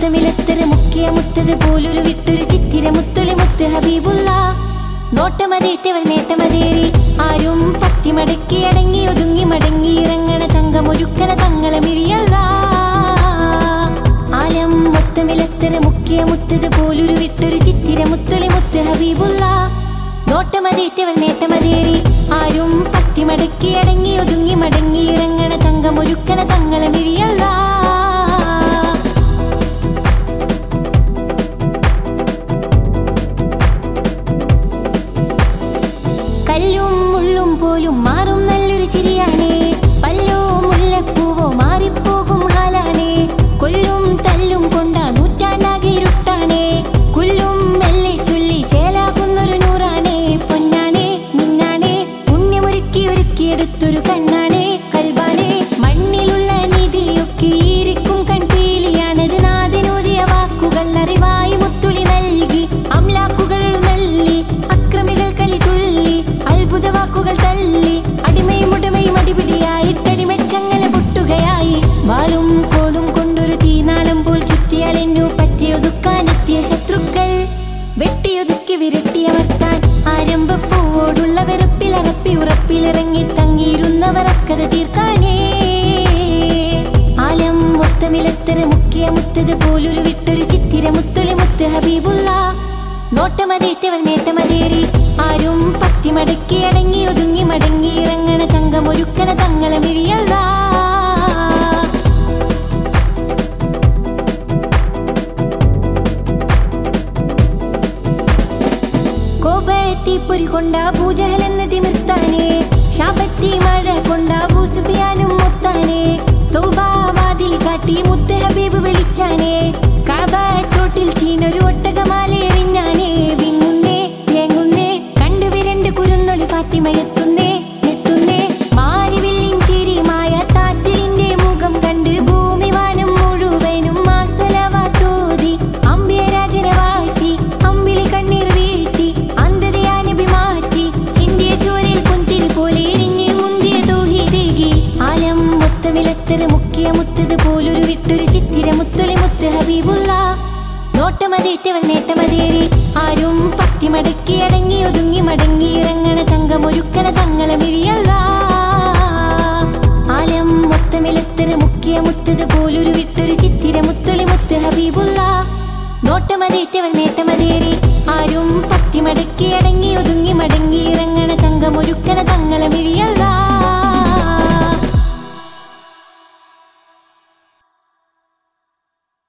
മുത്തമിലത്തര മുക്കിയ മുത്തത് പോലൊരു വിട്ടൊരു ചിത്തിര മുത്തുളി മുത്ത് ഹബീബുള്ള നോട്ടമതേറ്റവർ നേട്ടമതേറി ആരും പത്തിമടക്കി അടങ്ങി ഒതുങ്ങി മടങ്ങി ഇറങ്ങണ തങ്കമൊരുക്കണ തങ്ങളെ മിഴിയല്ല ആലം മൊത്തമിലത്തര മുക്കിയ മുത്തത് പോലൊരു വിട്ടൊരു ചിത്തിര മുത്തുളി മുത്ത് ഹബീബുള്ള നോട്ടമതേറ്റവർ നേട്ടമതേറി ആരും പത്തിമടക്കി അടങ്ങി ഒതുങ്ങി മടങ്ങി ഇറങ്ങണ തങ്കമൊരുക്കണ തങ്ങളെ മിഴിയല്ല കല്ലും മുള്ളും പോലും മാറും നല്ലൊരു ചിരിയാണേ പല്ലോ മുല്ലപ്പൂവോ മാറിപ്പോകും ഹാലാണേ കൊല്ലും തല്ലും കൊണ്ട നൂറ്റാണ്ടാകെ ഇരുട്ടാണേ കുല്ലും മെല്ലെ ചൊല്ലി ചേലാകുന്നൊരു നൂറാണേ പൊന്നാണേ മിന്നാണേ പുണ്യമൊരുക്കി ഒരുക്കിയെടുത്തൊരു കണ്ണാണേ കൽബാണേ മണ്ണിലുള്ള നിധിയൊക്കെ ഈരിക്കും കൺപീലിയാണത് നാദിനൂതിയ വാക്കുകൾ അറിവായി മുത്തുളി നൽകി അംലാക്കുകൾ നല്ലി അക്രമികൾ കലി തുള്ളി അത്ഭുത വാക്കുകൾ തള്ളി അടിമയും ഉടമയും അടിപിടിയായിട്ടടിമച്ചങ്ങല പൊട്ടുകയായി വാളും കോളും കൊണ്ടൊരു തീനാളം പോൽ ചുറ്റിയാലെന്നു പറ്റിയൊതുക്കാനെത്തിയ ശത്രുക്കൾ വെട്ടിയൊതുക്കി വിരട്ടിയമർത്താൻ ആരംഭപ്പൂവോടുള്ള വെറുപ്പിൽ അടപ്പി ഉറപ്പിലിറങ്ങി തങ്ങിയിരുന്നവർ അക്കത തീർക്കാനേ ആലം മൊത്തമിലത്തര മുക്കിയ മുത്തത് പോലൊരു വിട്ടൊരു ചിത്തിര മുത്തുളി മുത്ത് ഹബീബുള്ള നോട്ടമതേറ്റവർ നേട്ടമതേറി ആരും പത്തിമടക്കി അടങ്ങി ഒതുങ്ങി മടങ്ങി ഇറങ്ങണ തങ്കമൊരുക്കണ തങ്ങളെ മിഴിയല്ല കോപത്തി പൊരി കൊണ്ട പൂജഹലെന്ന് തിമിർത്താനേ ശാപത്തി മഴ കൊണ്ട ഭൂസുഫിയാനും മുത്താനേ തൗബാവാതിൽ കാട്ടി മുത്ത് ഹബീബ് വിളിച്ചാനേ കാബ ചോട്ടിൽ ചീനൊരു ഒട്ടകമാലെറിഞ്ഞാനേ വിങ്ങുന്നേ തേങ്ങുന്നേ കണ്ടു വിരണ്ട് കുരുന്നൊളി ഫാത്തിമയെത്തുന്നേ എത്തുന്നേ മാരിവില്ലിൻ ചിരിമായ താറ്റിലിന്റെ മുഖം കണ്ട് ഭൂമി വാനം മുഴുവനും മാസ്വലവാത്തോതി അമ്പിയരാജനെ വാഴ്ത്തി അമ്പിളി കണ്ണീർ വീഴ്ത്തി അന്ധതയാനബി മാറ്റി ചിന്തിയ ചോരയിൽ കുന്തിരി പോലെ എരിഞ്ഞ് മുന്തിയ തൗഹീദേകി ആലം മൊത്തമിലത്തര മുക്കിയ മുത്തത് പോലൊരു വിട്ടൊരു ചിത്തിര മുത്തുളി മുത്ത് ഹബീബുള്ള നോട്ടമതേറ്റവർ നേട്ടമതേറി ആരും പത്തിമടക്കി അടങ്ങി ഒതുങ്ങി മടങ്ങി ഇറങ്ങണ തങ്കമൊരുക്കണ തങ്ങളെ മിഴിയല്ല ആലം മൊത്തമിലത്തര മുക്കിയ മുത്തത് പോലൊരു വിട്ടൊരു ചിത്തിര മുത്തുളി മുത്ത് ഹബീബുള്ള നോട്ടമതേറ്റവർ നേട്ടമതേറി ആരും പത്തിമടക്കി അടങ്ങി ഒതുങ്ങി മടങ്ങി ഇറങ്ങണ തങ്കമൊരുക്കണ